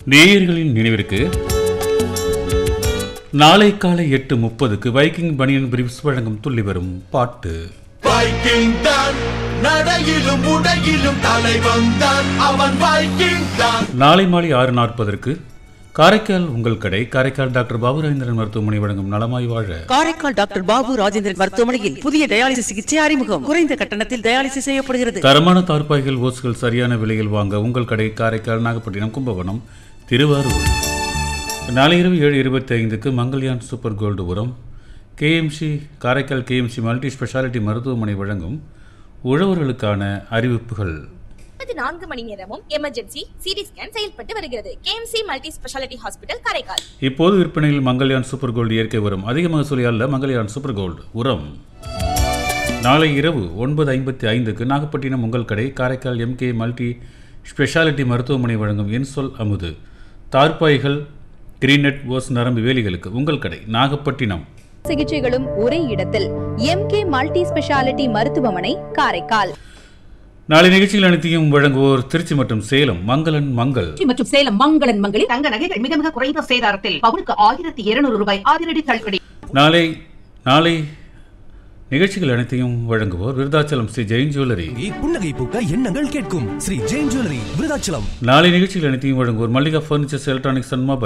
நேயர்களின் நினைவிற்கு நாளை காலை எட்டு முப்பதுக்கு வைக்கிங் பனியன் பிரிவ்ஸ் வழங்கும் துள்ளி வரும் பாட்டு வைக்கிங் தான் நடையிலும் உடையிலும் தலைவன் தான் அவன் வைக்கிங் தான் நாளை மாலை ஆறு நாற்பதற்கு காரைக்கால் உங்கள் கடை காரைக்கால் டாக்டர் பாபுராஜேந்திரன் மருத்துவமனை வழங்கும் நலமாய் வாழ காரைக்கால் டாக்டர் பாபு ராஜேந்திரன் மருத்துவமனையில் புதிய டயாலிசிஸ் சிகிச்சை அறிமுகம் குறைந்த கட்டணத்தில் டயாலிசிஸ் செய்யப்படுகிறது தரமான தார்பாய்கள் ஓசுகள் சரியான விலையில் வாங்க உங்கள் கடை காரைக்கால் நாகப்பட்டினம் கும்பகோணம் திருவாரூர் நாளை இரவு ஏழு இருபத்தி ஐந்துக்கு மங்கள்யான் சூப்பர் கோல்டு உரம் KMC Karaikal KMC multi speciality மருத்துவமனை வழங்கும் உழவர்களுக்கான அறிவிப்புகள் இருபத்தி நான்கு மணி நேரமும் எமர்ஜென்சி சிடி ஸ்கேன் செயல்பட்டு வருகிறது KMC multi speciality hospital Karaikal இப்போது விற்பனையில் மங்கள்யான் சூப்பர் கோல்டு இயற்கை உரம் அதிக மகசூலி அல்ல மங்கள்யான் சூப்பர் கோல்டு உரம் நாளை இரவு ஒன்பது ஐம்பத்தி ஐந்துக்கு நாகப்பட்டினம் உங்கள் கடை காரைக்கால் எம்கே மல்டி ஸ்பெஷாலிட்டி மருத்துவமனை வழங்கும் இன்சொல் அமுது தார்பாய்கள் கிரீனட் ஓஸ் நரம்பு வேலிகளுக்கு உங்கள் கடை நாகப்பட்டினம் சிகிச்சைகளும் ஒரே இடத்தில் எம்கே மல்டி ஸ்பெஷாலிட்டி மருத்துவமனை காரைக்கால் நாளை நிகழ்ச்சிகள் அனைத்தையும் வழங்குவோர் திருச்சி மற்றும் சேலம் மங்களன் மங்கள் திருச்சி மற்றும் சேலம் மங்களன் மங்களில் தங்க நகைகள் மிக மிக குறைந்த சேதாரத்தில் பவுனுக்கு ஆயிரத்தி இருநூறு ரூபாய் அதிரடி தள்ளுபடி நாளை நாளை நிகழ்ச்சிகள் அனைத்தையும் வழங்குவோர் விருதாச்சலம் ஸ்ரீ ஜெயின் ஜுவல்லரி புன்னகை பூக்க எண்ணங்கள் கேட்கும் ஸ்ரீ ஜெயின் ஜுவல்லரி விருதாச்சலம் நாளை நிகழ்ச்சிகள் அனைத்தையும் வழங்குவோர் Mallika furnitures electronics and mobile